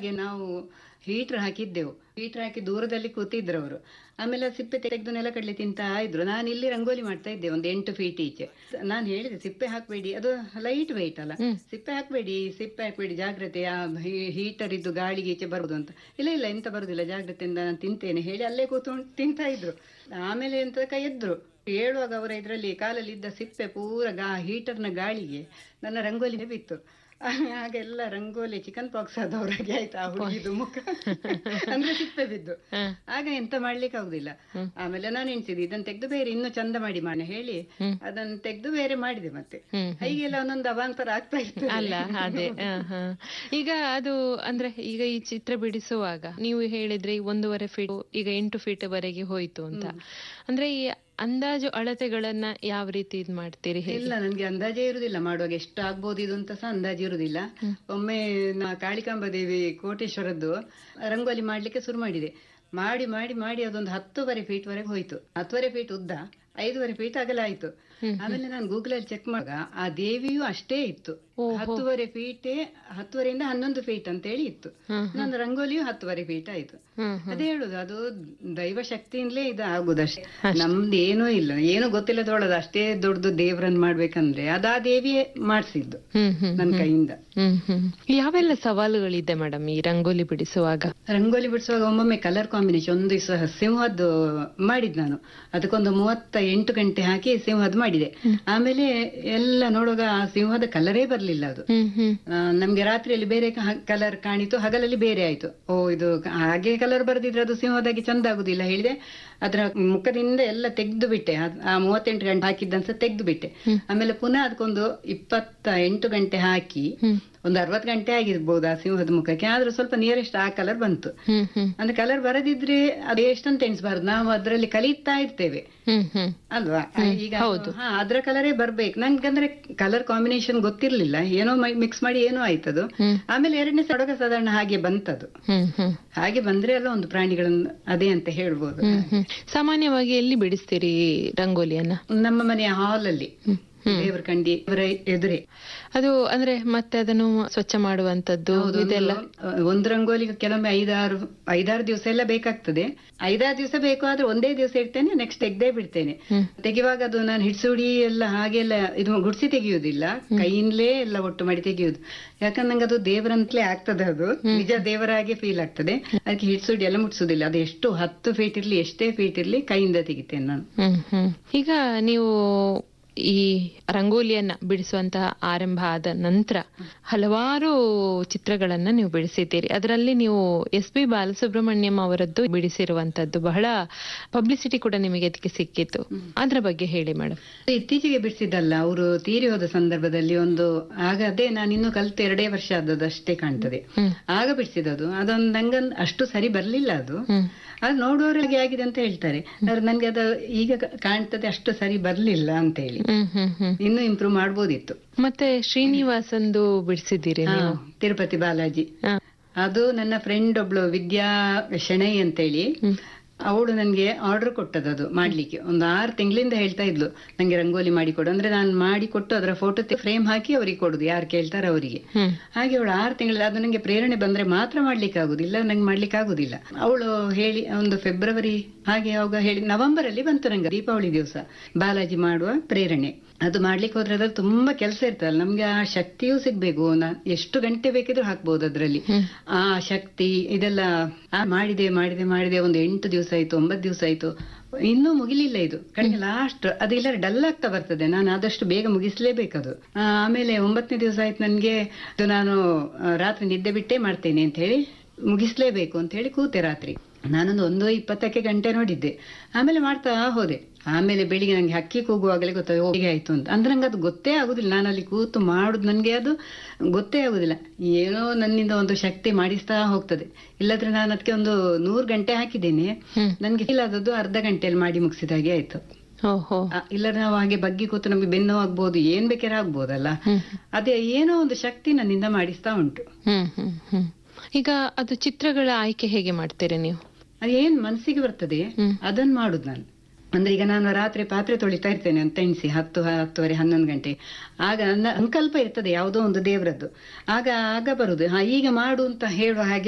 ಹಾಗೆ ನಾವು heater ಹಾಕಿದ್ದೆವು heater ಹಾಕಿ ದೂರದಲ್ಲಿ ಕೂತಿದ್ರು ಅವರು ಆಮೇಲೆ ಆ ಸಿಪ್ಪೆ ತೆಗೆದು ನೆಲಕಡಲೆ ತಿಂತಾ ಇದ್ರು ನಾನು ಇಲ್ಲಿ ರಂಗೋಲಿ ಮಾಡ್ತಾ ಇದ್ದೆ ಒಂದು ಎಂಟು ಫೀಟ್ ಈಚೆ ನಾನು ಹೇಳಿದೆ ಸಿಪ್ಪೆ ಹಾಕಬೇಡಿ ಅದು ಲೈಟ್ ವೆಯ್ಟ್ ಅಲ್ಲ ಸಿಪ್ಪೆ ಹಾಕಬೇಡಿ ಸಿಪ್ಪೆ ಹಾಕಬೇಡಿ ಜಾಗ್ರತೆ ಆ ಹೀಟರ್ ಇದ್ದು ಗಾಳಿಗೆ ಈಚೆ ಬರುದು ಅಂತ ಇಲ್ಲ ಇಲ್ಲ ಎಂತ ಬರುದಿಲ್ಲ ಜಾಗ್ರತೆಯಿಂದ ನಾನು ತಿಂತೇನೆ ಹೇಳಿ ಅಲ್ಲೇ ಕೂತ್ಕೊಂಡು ತಿಂತಾ ಇದ್ರು ಆಮೇಲೆ ಎಂತ ಕೈ ಎದ್ರು ಹೇಳುವಾಗ ಅವರ ಇದರಲ್ಲಿ ಕಾಲಲ್ಲಿ ಇದ್ದ ಸಿಪ್ಪೆ ಪೂರ ಗಾ ಹೀಟರ್ನ ಗಾಳಿಗೆ ನನ್ನ ರಂಗೋಲಿನೇ ಬಿತ್ತು ಹಾಗೆಲ್ಲ ರಂಗೋಲಿ ಚಿಕನ್ ಪಾಕ್ಸ್ ಆದವರಾಗೆ ಆಯ್ತು ಆ ಹುಡುಗಿದು ಮುಖ ಅಂದ್ರೆ ಸಿಪ್ಪೆ ಬಿದ್ದು ಆಗ ಎಂತ ಮಾಡ್ಲಿಕ್ಕೆ ಆಗುದಿಲ್ಲ ಆಮೇಲೆ ನಾನು ಎಣಿಸಿದೆ ಇದನ್ನ ತೆಗೆದು ಬೇರೆ ಇನ್ನು ಚಂದ ಮಾಡಿ ಮಾನೆ ಹೇಳಿ ಅದನ್ನ ತೆಗೆದು ಬೇರೆ ಮಾಡಿದೆ ಮತ್ತೆ ಹೀಗೆಲ್ಲ ಒಂದೊಂದು ಅವಾಂತರ ಆಗ್ತಾ ಇತ್ತು ಅಲ್ಲ ಅದೇ ಹ, ಹ. ಈಗ ಅದು ಅಂದ್ರೆ ಈಗ ಈ ಚಿತ್ರ ಬಿಡಿಸುವಾಗ ನೀವು ಹೇಳಿದ್ರೆ ಈ ಒಂದೂವರೆ ಫೀಟ್ ಈಗ ಎಂಟು ಫೀಟ್ ವರೆಗೆ ಹೋಯ್ತು ಅಂತ ಅಂದ್ರೆ ಈ ಅಂದಾಜು ಅಳತೆಗಳನ್ನ ಯಾವ ರೀತಿ ಇದ್ ಮಾಡ್ತೀರಿ ಹೇಗೆ ಇಲ್ಲ ನನ್ಗೆ ಅಂದಾಜೇ ಇರುದಿಲ್ಲ ಮಾಡುವಾಗ ಎಷ್ಟು ಆಗ್ಬೋದು ಇದು ಅಂತ ಸಹ ಅಂದಾಜು ಇರುದಿಲ್ಲ ಒಮ್ಮೆ ನಾ ಕಾಳಿಕಾಂಬ ದೇವಿ ಕೋಟೇಶ್ವರದ್ದು ರಂಗೋಲಿ ಮಾಡ್ಲಿಕ್ಕೆ ಶುರು ಮಾಡಿದೆ ಮಾಡಿ ಮಾಡಿ ಮಾಡಿ ಅದೊಂದು ಹತ್ತುವರೆ ಫೀಟ್ ವರೆಗೆ ಹೋಯ್ತು ಹತ್ತುವರೆ ಫೀಟ್ ಉದ್ದ ಐದೂವರೆ ಫೀಟ್ ಅಗಲ ಆಯ್ತು ಆಮೇಲೆ ನಾನು ಗೂಗಲ್ ಅಲ್ಲಿ ಚೆಕ್ ಮಾಡುವಾಗ ಆ ದೇವಿಯು ಅಷ್ಟೇ ಇತ್ತು ಹತ್ತುವರೆ ಫೀಟ್ ಹತ್ತುವರೆಯಿಂದ ಹನ್ನೊಂದು ಫೀಟ್ ಅಂತ ಹೇಳಿ ಇತ್ತು ನನ್ನ ರಂಗೋಲಿಯು ಹತ್ತುವರೆ ಫೀಟ್ ಆಯ್ತು ಹ್ಮ್ ಅದೇ ಹೇಳುದು ಅದು ದೈವ ಶಕ್ತಿಯಿಂದಲೇ ಇದು ಆಗುದಷ್ಟೇ ನಮ್ದು ಏನೂ ಇಲ್ಲ ಏನು ಗೊತ್ತಿಲ್ಲದೊಳದು ಅಷ್ಟೇ ದೊಡ್ಡದು ದೇವ್ರನ್ನ ಮಾಡ್ಬೇಕಂದ್ರೆ ಅದಾ ದೇವಿಯೇ ಮಾಡ್ಸಿದ್ದು ಹ್ಮ್ ಹ್ಮ್ ನನ್ನ ಕೈಯಿಂದ ಹ್ಮ್ ಹ್ಮ್ ಯಾವೆಲ್ಲ ಸವಾಲುಗಳಿದೆ ಮೇಡಮ್ ಈ ರಂಗೋಲಿ ಬಿಡಿಸುವಾಗ ರಂಗೋಲಿ ಬಿಡಿಸುವಾಗ ಒಮ್ಮೊಮ್ಮೆ ಕಲರ್ ಕಾಂಬಿನೇಷನ್ ಒಂದು ದಿವಸ ಸಿಂಹದ್ದು ಮಾಡಿದ್ ನಾನು ಅದಕ್ಕೊಂದು ಮೂವತ್ತ ಎಂಟು ಗಂಟೆ ಹಾಕಿ ಸಿಂಹದ್ದು ಮಾಡಿದೆ ಆಮೇಲೆ ಎಲ್ಲ ನೋಡುವಾಗ ಆ ಸಿಂಹದ ಕಲರೇ ಬರ್ಲಿಲ್ಲ ಅದು ಹ್ಮ್ ಹ್ಮ್ ಆ, ನಮ್ಗೆ ರಾತ್ರಿಯಲ್ಲಿ ಬೇರೆ ಕಲರ್ ಕಾಣಿತು ಹಗಲಲ್ಲಿ ಬೇರೆ ಆಯ್ತು ಓ ಇದು ಹಾಗೆ ಕಲರ್ ಬರೆದಿದ್ರೆ ಅದು ಸಿಂಹದಾಗಿ ಚಂದ ಆಗುದಿಲ್ಲ ಹೇಳಿದೆ ಅದರ ಮುಖದಿಂದ ಎಲ್ಲ ತೆಗೆದು ಬಿಟ್ಟೆ ಅದ್- ಆ ಮೂವತ್ತೆಂಟು ಗಂಟೆ ಹಾಕಿದ್ದನ್ಸ ತೆಗೆದು ಬಿಟ್ಟೆ ಆಮೇಲೆ ಪುನಃ ಅದಕ್ಕೊಂದು ಇಪ್ಪತ್ತ ಎಂಟು ಗಂಟೆ ಹಾಕಿ ಒಂದು ಅರವತ್ತು ಗಂಟೆ ಆಗಿರ್ಬೋದು ಆ ಸಿಂಹದ ಮುಖಕ್ಕೆ ಆದ್ರೂ ಸ್ವಲ್ಪ ನಿಯರೆಸ್ಟ್ ಆ ಕಲರ್ ಬಂತು ಹ್ಮ್ ಹ್ಮ್ ಅಂದ್ರೆ ಕಲರ್ ಬರದಿದ್ರೆ ಅದು ಎಷ್ಟಂತ ಎಣಿಸ್ಬಾರ್ದು ನಾವು ಅದರಲ್ಲಿ ಕಲಿತಾ ಇರ್ತೇವೆ ಹ್ಮ್ ಹ್ಮ್ ಅಲ್ವಾ ಈಗ ಹಾ ಅದ್ರ ಕಲರೇ ಬರ್ಬೇಕು ನನ್ಗಂದ್ರೆ ಕಲರ್ ಕಾಂಬಿನೇಷನ್ ಗೊತ್ತಿರ್ಲಿಲ್ಲ ಏನೋ ಮಿಕ್ಸ್ ಮಾಡಿ ಏನೋ ಆಯ್ತದು ಆಮೇಲೆ ಎರಡನೇ ಸಡಗ ಸಾಧಾರಣ ಹಾಗೆ ಬಂತದು ಹ್ಮ್ ಹ್ಮ್ ಹಾಗೆ ಬಂದ್ರೆ ಅಲ್ಲ ಒಂದು ಪ್ರಾಣಿಗಳನ್ನು ಅದೇ ಅಂತ ಹೇಳ್ಬೋದು ಹ್ಮ್ ಹ್ಮ್ ಸಾಮಾನ್ಯವಾಗಿ ಎಲ್ಲಿ ಬಿಡಿಸ್ತೀರಿ ರಂಗೋಲಿಯನ್ನ ನಮ್ಮ ಮನೆಯ ಹಾಲ್ ಅಲ್ಲಿ ದೇವರ ಕಂಡಿ ಇವರ ಎದುರೇ ಅದು ಅಂದ್ರೆ ಮತ್ತೆ ಅದನ್ನು ಸ್ವಚ್ಛ ಮಾಡುವಂತದ್ದು ಇದೆಲ್ಲ ಒಂದು- ಒಂದು ರಂಗೋಲಿಗೆ ಕೆಲವೊಮ್ಮೆ ಐದಾರು ಐದಾರು ದಿವಸ ಎಲ್ಲ ಬೇಕಾಗ್ತದೆ ಐದಾರು ದಿವಸ ಬೇಕು ಆದ್ರೆ ಒಂದೇ ದಿವಸ ಇಡ್ತೇನೆ ನೆಕ್ಸ್ಟ್ ತೆಗ್ದೇ ಬಿಡ್ತೇನೆ ತೆಗೆಯುವಾಗ ಅದು ನಾನು ಹಿಡ್ಸುಡಿ ಎಲ್ಲ ಹಾಗೆಲ್ಲ ಇದು ಗುಡ್ಸಿ ತೆಗೆಯುವುದಿಲ್ಲ ಕೈಯಿಂದಲೇ ಎಲ್ಲ ಒಟ್ಟು ಮಾಡಿ ತೆಗೆಯುವುದು ಯಾಕಂದ್ರೆ ನಂಗೆ ಅದು ದೇವರಂತಲೇ ಆಗ್ತದೆ ಅದು ನಿಜ ದೇವರಾಗೆ ಫೀಲ್ ಆಗ್ತದೆ ಅದಕ್ಕೆ ಹಿಡ್ಸುಡಿ ಎಲ್ಲ ಮುಟ್ಸುದಿಲ್ಲ ಅದು ಎಷ್ಟು ಹತ್ತು ಫೀಟ್ ಇರ್ಲಿ ಎಷ್ಟೇ ಫೀಟ್ ಇರ್ಲಿ ಕೈಯಿಂದ ತೆಗಿತೇನೆ ನಾನು ಹ್ಮ್ ಹ್ಮ್ ಈಗ ನೀವು ಈ ರಂಗೋಲಿಯನ್ನ ಬಿಡಿಸುವಂತಹ ಆರಂಭ ಆದ ನಂತರ ಹಲವಾರು ಚಿತ್ರಗಳನ್ನ ನೀವು ಬಿಡಿಸಿದ್ದೀರಿ ಅದರಲ್ಲಿ ನೀವು ಎಸ್ ಪಿ ಬಾಲಸುಬ್ರಹ್ಮಣ್ಯಂ ಅವರದ್ದು ಬಿಡಿಸಿರುವಂತದ್ದು ಬಹಳ ಪಬ್ಲಿಸಿಟಿ ಕೂಡ ನಿಮಗೆ ಅದಕ್ಕೆ ಸಿಕ್ಕಿತ್ತು ಅದ್ರ ಬಗ್ಗೆ ಹೇಳಿ ಮೇಡಮ್ ಇತ್ತೀಚೆಗೆ ಬಿಡಿಸಿದ್ದಲ್ಲ ಅವರು ತೀರಿ ಹೋದ ಸಂದರ್ಭದಲ್ಲಿ ಒಂದು ಆಗ ಅದೇ ನಾನು ಇನ್ನು ಕಲ್ತು ಎರಡೇ ವರ್ಷ ಆದದ್ದು ಅಷ್ಟೇ ಕಾಣ್ತದೆ ಆಗ ಬಿಡಿಸಿದದು ಅದೊಂದು ನಂಗನ್ ಅಷ್ಟು ಸರಿ ಬರ್ಲಿಲ್ಲ ಅದು ಅದು ನೋಡುವವರಿಗೆ ಆಗಿದೆ ಅಂತ ಹೇಳ್ತಾರೆ ಆದ್ರೆ ನನ್ಗೆ ಅದು ಈಗ ಕ- ಕಾಣ್ತದೆ ಅಷ್ಟು ಸರಿ ಬರ್ಲಿಲ್ಲ ಅಂತ ಹೇಳಿ ಹ್ಮ್ ಹ್ಮ್ ಹ್ಮ್ ಇನ್ನು ಇಂಪ್ರೂವ್ ಮಾಡ್ಬೋದಿತ್ತು ಮತ್ತೆ ಶ್ರೀನಿವಾಸಂದು ಬಿಡಿಸಿದ್ದೀರಿ ಹಾ, ನೀವು ತಿರುಪತಿ ಬಾಲಾಜಿ ಹಾ. ಅದು ನನ್ನ ಫ್ರೆಂಡ್ ಒಬ್ಳು ವಿದ್ಯಾ ಶೆಣೈ ಅಂತೇಳಿ ಅವಳು ನನಗೆ ಆರ್ಡರ್ ಕೊಟ್ಟದ್ದು ಅದು ಮಾಡ್ಲಿಕ್ಕೆ ಒಂದು ಆರು ತಿಂಗಳಿಂದ ಹೇಳ್ತಾ ಇದ್ಲು ನಂಗೆ ರಂಗೋಲಿ ಮಾಡಿ ಕೊಡು ಅಂದ್ರೆ ನಾನು ಮಾಡಿ ಕೊಟ್ಟು ಅದರ ಫೋಟೋ ಫ್ರೇಮ್ ಹಾಕಿ ಅವರಿಗೆ ಕೊಡುದು ಯಾರು ಕೇಳ್ತಾರೆ ಅವರಿಗೆ ಹ್ಮ್ ಹಾಗೆ ಅವಳು ಆರು ತಿಂಗಳ ಅದು ನಂಗೆ ಪ್ರೇರಣೆ ಬಂದ್ರೆ ಮಾತ್ರ ಮಾಡ್ಲಿಕ್ಕೆ ಆಗುದು ಇಲ್ಲ ನಂಗೆ ಮಾಡ್ಲಿಕ್ಕೆ ಆಗುದಿಲ್ಲ ಅವಳು ಹೇಳಿ ಒಂದು ಫೆಬ್ರವರಿ ಹಾಗೆ ಅವಾಗ ಹೇಳಿ ನವೆಂಬರ್ ಅಲ್ಲಿ ಬಂತು ನಂಗೆ ದೀಪಾವಳಿ ದಿವಸ ಬಾಲಾಜಿ ಮಾಡುವ ಪ್ರೇರಣೆ ಅದು ಮಾಡ್ಲಿಕ್ಕೆ ಹೋದ್ರೆ ಅದ್ರಲ್ಲಿ ತುಂಬಾ ಕೆಲಸ ಇರ್ತದಲ್ಲ ನಮ್ಗೆ ಆ ಶಕ್ತಿಯೂ ಸಿಗ್ಬೇಕು ನಾ- ಎಷ್ಟು ಗಂಟೆ ಬೇಕಿದ್ರು ಹಾಕ್ಬೋದು ಅದ್ರಲ್ಲಿ ಆ ಶಕ್ತಿ ಇದೆಲ್ಲ ಆ ಮಾಡಿದೆ ಮಾಡಿದೆ ಮಾಡಿದೆ ಒಂದು ಎಂಟು ದಿವಸ ಆಯ್ತು ಒಂಬತ್ತು ದಿವಸ ಆಯ್ತು ಇನ್ನೂ ಮುಗಿಲಿಲ್ಲ ಇದು ಕಡೆಗೆ ಲಾಸ್ಟ್ ಅದೆಲ್ಲ ಡಲ್ ಆಗ್ತಾ ಬರ್ತದೆ ನಾನು ಆದಷ್ಟು ಬೇಗ ಮುಗಿಸ್ಲೇಬೇಕದು ಆ, ಆಮೇಲೆ ಒಂಬತ್ತನೇ ದಿವಸ ಆಯ್ತು ನನ್ಗೆ ಇದು ನಾನು ಆ, ರಾತ್ರಿ ನಿದ್ದೆ ಬಿಟ್ಟೇ ಮಾಡ್ತೇನೆ ಅಂತ ಹೇಳಿ ಮುಗಿಸ್ಲೇಬೇಕು ಅಂತ ಹೇಳಿ ಕೂತೆ ರಾತ್ರಿ ನಾನೊಂದು ಒಂದು ಇಪ್ಪತ್ತಕ್ಕೆ ಗಂಟೆ ನೋಡಿದ್ದೆ ಆಮೇಲೆ ಮಾಡ್ತಾ ಹೋದೆ ಆಮೇಲೆ ಬೆಳಿಗ್ಗೆ ನಂಗೆ ಹಕ್ಕಿ ಕೂಗುವಾಗಲೇ ಗೊತ್ತಾಗ ಹೇಗೆ ಆಯ್ತು ಅಂತ ಅಂದ್ರೆ ನಂಗೆ ಅದು ಗೊತ್ತೇ ಆಗುದಿಲ್ಲ ನಾನು ಅಲ್ಲಿ ಕೂತು ಮಾಡುದು ನನಗೆ ಅದು ಗೊತ್ತೇ ಆಗುದಿಲ್ಲ ಏನೋ ನನ್ನಿಂದ ಒಂದು ಶಕ್ತಿ ಮಾಡಿಸ್ತಾ ಹೋಗ್ತದೆ ಇಲ್ಲದ್ರೆ ನಾನು ಅದಕ್ಕೆ ಒಂದು ನೂರು ಗಂಟೆ ಹಾಕಿದ್ದೇನೆ ನನ್ಗೆ ಫೀಲ್ ಆದದ್ದು ಅರ್ಧ ಗಂಟೆಯಲ್ಲಿ ಮಾಡಿ ಮುಗಿಸಿದ ಹಾಗೆ ಆಯ್ತು ಓಹೋ ಆ, ಇಲ್ಲದ್ರೆ ನಾವು ಹಾಗೆ ಬಗ್ಗಿ ಕೂತು ನಮಗೆ ಬೆನ್ನು ಆಗ್ಬೋದು ಏನ್ ಬೇಕಾದ್ರೆ ಆಗ್ಬೋದಲ್ಲ ಅದೇ ಏನೋ ಒಂದು ಶಕ್ತಿ ನನ್ನಿಂದ ಮಾಡಿಸ್ತಾ ಉಂಟು ಹ್ಮ್ ಹ್ಮ್ ಹ್ಮ್ ಈಗ ಅದು ಚಿತ್ರಗಳ ಆಯ್ಕೆ ಹೇಗೆ ಮಾಡ್ತೀರಿ ನೀವು ಅದು ಏನ್ ಮನಸ್ಸಿಗೆ ಬರ್ತದೆ ಅದನ್ನ ಮಾಡುದು ನಾನು ಅಂದ್ರೆ ಈಗ ನಾನು ರಾತ್ರಿ ಪಾತ್ರೆ ತೊಳಿತಾ ಇರ್ತೇನೆ ಅಂತ ಎಣಿಸಿ ಹತ್ತು ಹತ್ತುವರೆ ಹನ್ನೊಂದು ಗಂಟೆ ಆಗ ನನ್ನ ಸಂಕಲ್ಪ ಇರ್ತದೆ ಯಾವುದೋ ಒಂದು ದೇವರದ್ದು ಆಗ ಆಗ ಬರುದು ಹಾ ಈಗ ಮಾಡು ಅಂತ ಹೇಳುವ ಹಾಗೆ